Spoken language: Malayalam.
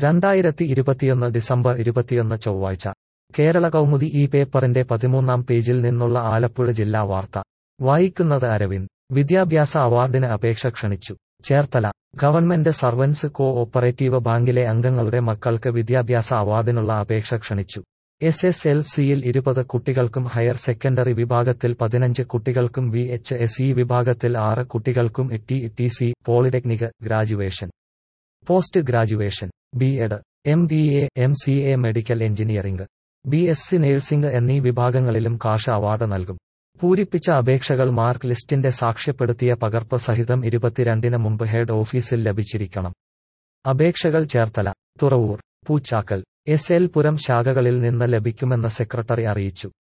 രണ്ടായിരത്തി ഇരുപത്തിയൊന്ന് ഡിസംബർ ഇരുപത്തിയൊന്ന് ചൊവ്വാഴ്ച കേരള കൗമുദി ഈ പേപ്പറിന്റെ പതിമൂന്നാം പേജിൽ നിന്നുള്ള ആലപ്പുഴ ജില്ലാ വാർത്ത വായിക്കുന്നത് അരവിന്ദ് വിദ്യാഭ്യാസ അവാർഡിന് അപേക്ഷ ക്ഷണിച്ചു Cherthala government servants co-operative ബാങ്കിലെ അംഗങ്ങളുടെ മക്കൾക്ക് വിദ്യാഭ്യാസ അവാർഡിനുള്ള അപേക്ഷ ക്ഷണിച്ചു എസ് എസ് എൽ സിയിൽ ഇരുപത് കുട്ടികൾക്കും ഹയർ സെക്കൻഡറി വിഭാഗത്തിൽ പതിനഞ്ച് കുട്ടികൾക്കും വി എച്ച് എസ് ഇ വിഭാഗത്തിൽ ആറ് കുട്ടികൾക്കും T T C polytechnic graduation post graduation B Ed M B A M C A medical engineering B S C nursing എന്നീ വിഭാഗങ്ങളിലും കാഷ അവാർഡ് നൽകും പൂരിപ്പിച്ച അപേക്ഷകൾ മാർക്ക് ലിസ്റ്റിന്റെ സാക്ഷ്യപ്പെടുത്തിയ പകർപ്പ് സഹിതം ഇരുപത്തിരണ്ടിന് മുമ്പ് ഹെഡ് ഓഫീസിൽ ലഭിച്ചിരിക്കണം അപേക്ഷകൾ ചേർത്തല തുറവൂർ പൂച്ചാക്കൽ എസ് എൽ പുരം ശാഖകളിൽ നിന്ന് ലഭിക്കുമെന്ന് സെക്രട്ടറി അറിയിച്ചു